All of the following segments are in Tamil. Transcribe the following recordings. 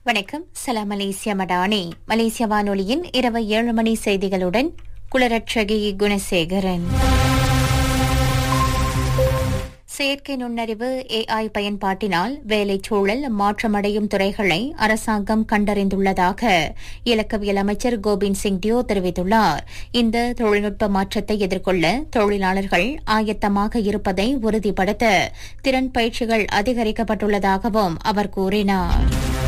வணக்கம் சலாம் மலேசியா மடானி மலேசிய வானொலியின் இரவு ஏழு மணி செய்திகளுடன் குளரட்சகி குணசேகரன் செயற்கை நுண்ணறிவு ஏஐ பயன்பாட்டினால் வேலைச் சூழல் மாற்றமடையும் துறைகளை அரசாங்கம் கண்டறிந்துள்ளதாக இலக்கவியல் அமைச்சர் கோபிந்த் சிங் டியோ தெரிவித்துள்ளார் இந்த தொழில்நுட்ப மாற்றத்தை எதிர்கொள்ள தொழிலாளர்கள் ஆயத்தமாக இருப்பதை உறுதிப்படுத்த திறன் பயிற்சிகள் அதிகரிக்கப்பட்டுள்ளதாகவும் அவர் கூறினார்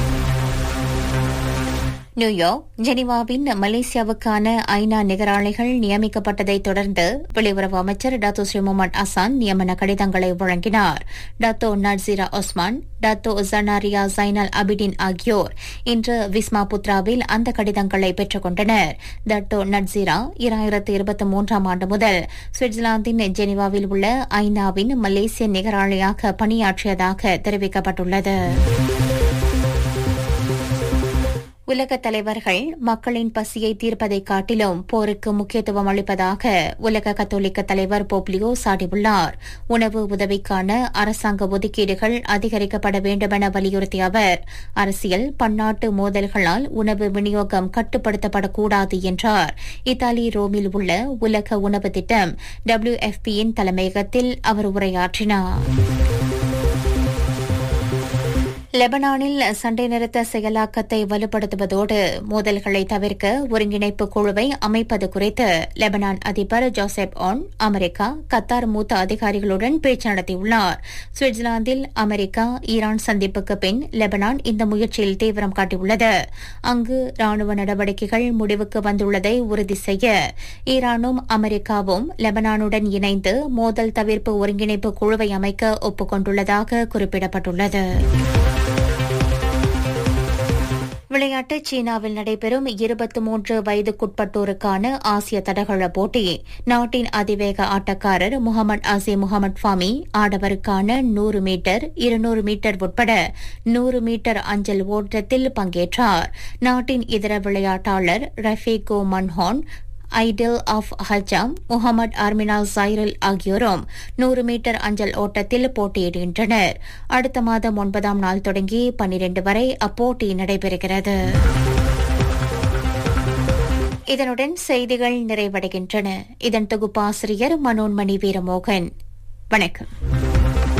நியூயார்க் ஜெனீவாவின் மலேசியாவுக்கான ஐநா நிகராளிகள் நியமிக்கப்பட்டதைத் தொடர்ந்து வெளியுறவு அமைச்சர் டாத்தோ ஸ்ரீ முகமது அசான் நியமன கடிதங்களை வழங்கினார் Dato Nadzirah Osman Dato Zanariah Zainal Abidin ஆகியோர் இன்று விஸ்மா புத்ராவில் அந்த கடிதங்களை பெற்றுக் கொண்டனர் டாட்டோ நட்சீரா இரண்டாயிரத்து இருபத்தி மூன்றாம் ஆண்டு முதல் சுவிட்சர்லாந்தின் ஜெனீவாவில் உள்ள ஐநாவின் மலேசிய நிகராளியாக பணியாற்றியதாக தெரிவிக்கப்பட்டுள்ளது உலக தலைவர்கள் மக்களின் பசியை தீர்ப்பதை காட்டிலும் போருக்கு முக்கியத்துவம் அளிப்பதாக உலக கத்தோலிக்க தலைவர் போப்லியோ சாட்டியுள்ளார் உணவு உதவிக்கான அரசாங்க ஒதுக்கீடுகள் அதிகரிக்கப்பட வேண்டுமென வலியுறுத்திய அவர் அரசியல் பன்னாட்டு மோதல்களால் உணவு விநியோகம் கட்டுப்படுத்தப்படக்கூடாது என்றார் இத்தாலி ரோமில் உள்ள உலக உணவு திட்டம் டபிள்யூஎஃபியின் தலைமையகத்தில் அவர் உரையாற்றினார் லெபனானில் சண்டை நிறுத்த செயலாக்கத்தை வலுப்படுத்துவதோடு மோதல்களை தவிர்க்க ஒருங்கிணைப்பு குழுவை அமைப்பது குறித்து லெபனான் அதிபர் ஜோசப் ஆன் அமெரிக்கா கத்தார் மூத்த அதிகாரிகளுடன் பேச்சு நடத்தியுள்ளார் சுவிட்சர்லாந்தில் அமெரிக்கா ஈரான் சந்திப்புக்கு பின் லெபனான் இந்த முயற்சியில் தீவிரம் காட்டியுள்ளது அங்கு ராணுவ நடவடிக்கைகள் முடிவுக்கு வந்துள்ளதை உறுதி செய்ய ஈரானும் அமெரிக்காவும் லெபனானுடன் இணைந்து மோதல் தவிர்ப்பு ஒருங்கிணைப்பு குழுவை அமைக்க ஒப்புக்கொண்டுள்ளதாக குறிப்பிடப்பட்டுள்ளது விளையாட்டு சீனாவில் நடைபெறும் இருபத்தி மூன்று வயதுக்குட்பட்டோருக்கான ஆசிய தடகள போட்டி நாட்டின் அதிவேக ஆட்டக்காரர் முகமது அசி முகமது ஃபாமி ஆடவருக்கான நூறு மீட்டர் இருநூறு மீட்டர் உட்பட நூறு மீட்டர் அஞ்சல் ஓட்டத்தில் பங்கேற்றார் நாட்டின் இதர விளையாட்டாளர் ரஃபீகோ மன்ஹான் ஐடில் ஆஃப் ஹஜாம் முகமது அர்மினா சைரல் ஆகியோரும் நூறு மீட்டர் அஞ்சல் ஓட்டத்தில் போட்டியிடுகின்றனர் அடுத்த மாதம் ஒன்பதாம் நாள் தொடங்கி பன்னிரண்டு வரை அப்போட்டி நடைபெறுகிறது இதனுடன் செய்திகள் நிறைவடைகின்றன இதன் தொகுப்பாசிரியர் மனோன்மணி வீரமோகன் வணக்கம்